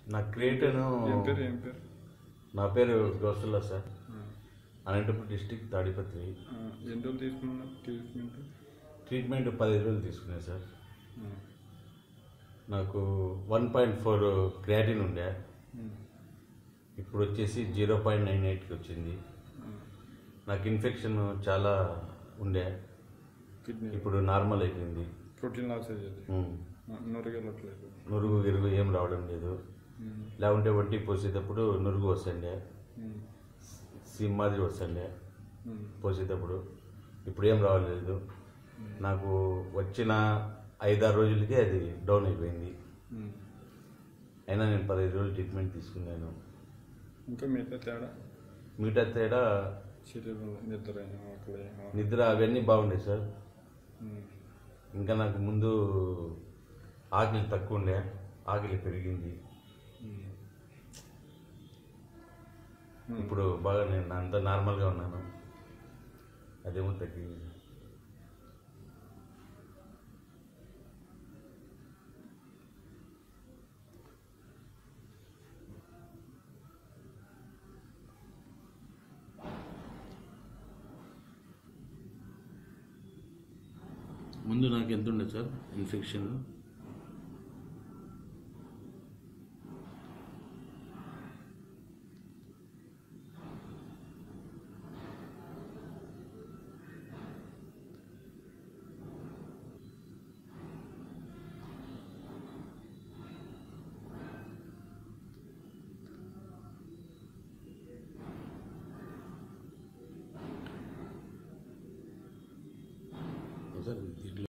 నా క్రియేటను ఏం పేరు ఏం పేరు నా పేరు గౌసుల్లా సార్ ఆ, అనంతపురం డిస్టిక్ తాడిపత్రి ఆ, ఎన్ని రోజులు తీసుకున్నారు ట్రీట్మెంట్ ట్రీట్మెంట్ పదిహేను రోజులు తీసుకున్నాను సార్ ఆ, నాకు వన్ పాయింట్ ఫోర్ క్రియాటిన్ ఉండే ఉమ్, ఇప్పుడు వచ్చేసి జీరో పాయింట్ నైన్ ఎయిట్కి వచ్చింది ఆ, నాకు ఇన్ఫెక్షన్ చాలా ఉండే కిడ్నీ ఇప్పుడు నార్మల్ అయిపోయింది ప్రోటీన్ లాస్ అయ్యేది ఉమ్. ఆ, నొరగలట్లేదు నురుగు గిరుగు ఏం రావడం లేదు ఉమ్, లేకుంటే వంటి పోసేటప్పుడు నురుగు వస్తుండే ఉమ్, సిమ్ మాదిరి వస్తుండే ఉమ్, పోసేటప్పుడు ఇప్పుడు ఏం రావలేదు నాకు వచ్చిన ఐదారు రోజులకే అది డౌన్ అయిపోయింది ఉమ్. అయినా నేను పదహైదు రోజులు ట్రీట్మెంట్ తీసుకున్నాను ఇంకా మిగతా తేడా మిగతా తేడా శరీరంలో నిద్ర అయినా ఆకలి అయినా నిద్ర అవన్నీ బాగుండే సార్ ఉమ్, ఇంకా నాకు ముందు ఆకలి తక్కువ ఉండే ఆకలి పెరిగింది ఉమ్. ఇప్పుడు బాగా నేను అంత నార్మల్గా ఉన్నాను అదేమో తగ్గింది ముందు నాకు ఎంత ఉండే సార్ ఇన్ఫెక్షన్ సార్